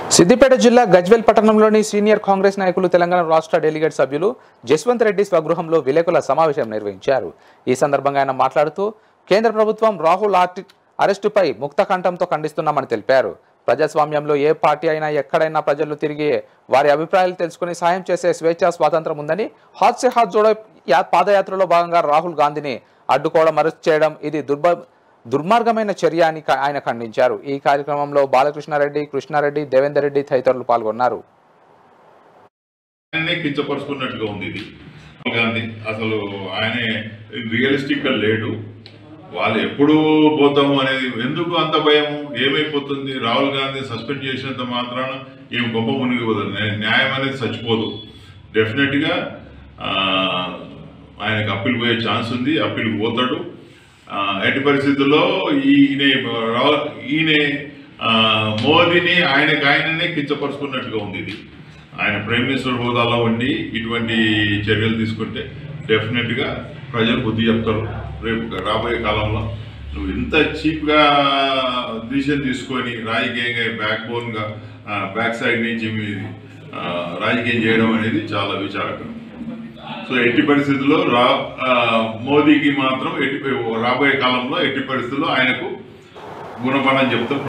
సిద్దిపేట జిల్లా గజ్వెల్ పట్టణంలోని సీనియర్ కాంగ్రెస్ నాయకులు తెలంగాణ రాష్ట్ర డెలిగేట్ సభ్యులు జస్వంత్ రెడ్డి స్వగృహంలో విలేకరుల సమావేశం నిర్వహించారు ఈ సందర్భంగా ఆయన మాట్లాడుతూ కేంద్ర ప్రభుత్వం రాహుల్ ఆర్టి అరెస్టుపై ముక్త కంఠంతో ఖండిస్తున్నామని తెలిపారు ప్రజాస్వామ్యంలో ఏ పార్టీ అయినా ఎక్కడైనా ప్రజలు తిరిగి వారి అభిప్రాయాలు తెలుసుకుని సాయం చేసే స్వేచ్ఛా స్వాతంత్రం ఉందని హాత్ సే హాత్ జోడో యా- పాదయాత్రలో భాగంగా రాహుల్ గాంధీని అడ్డుకోవడం అరెస్ట్ చేయడం ఇది దుర్భ దుర్మార్గమైన చర్య అని క- ఆయన ఖండించారు ఈ కార్యక్రమంలో బాలకృష్ణారెడ్డి కృష్ణారెడ్డి దేవేందర్ రెడ్డి తదితరులు పాల్గొన్నారు ఆయననే కించపరుచుకున్నట్టుగా ఉంది ఇది రాహుల్ గాంధీ అసలు ఆయనే రియలిస్టిక్ గా లేడు వాళ్ళు ఎప్పుడు పోతాము అనేది ఎందుకు అంత భయం ఏమైపోతుంది రాహుల్ గాంధీ సస్పెండ్ చేసినంత మాత్రాన ఏం గొప్ప మునిగిపోతుంది న్యాయ- న్యాయం అనేది చచ్చిపోదు డెఫినెట్ గా ఆ, ఆయనకు అప్పీల్ పోయే ఛాన్స్ ఉంది అప్పీల్ పోతాడు ఆ, ఎట్టి పరిస్థితుల్లో ఈయన రా- ఈయన ఆ, మోదీని ఆయనకు ఆయననే కించపరుచుకున్నట్టుగా ఉంది ఇది ఆయన ప్రైమ్ మినిస్టర్ హోదాలో ఉండి ఇటువంటి చర్యలు తీసుకుంటే డెఫినెట్గా ప్రజలు బుద్ధి చెప్తారు రేపు రాబోయే కాలంలో నువ్వు ఇంత చీప్గా డిసిషన్ తీసుకొని రాజకీయంగా బ్యాక్ బోన్గా బ్యాక్ సైడ్ నుంచి మీరు ఆ, రాజకీయం చేయడం అనేది చాలా విచారకరం సో ఎట్టి పరిస్థితుల్లో రా ఆ, మోదీకి మాత్రం ఎట్టి రాబోయే కాలంలో ఎట్టి పరిస్థితుల్లో ఆయనకు గుణపాఠం చెప్తారు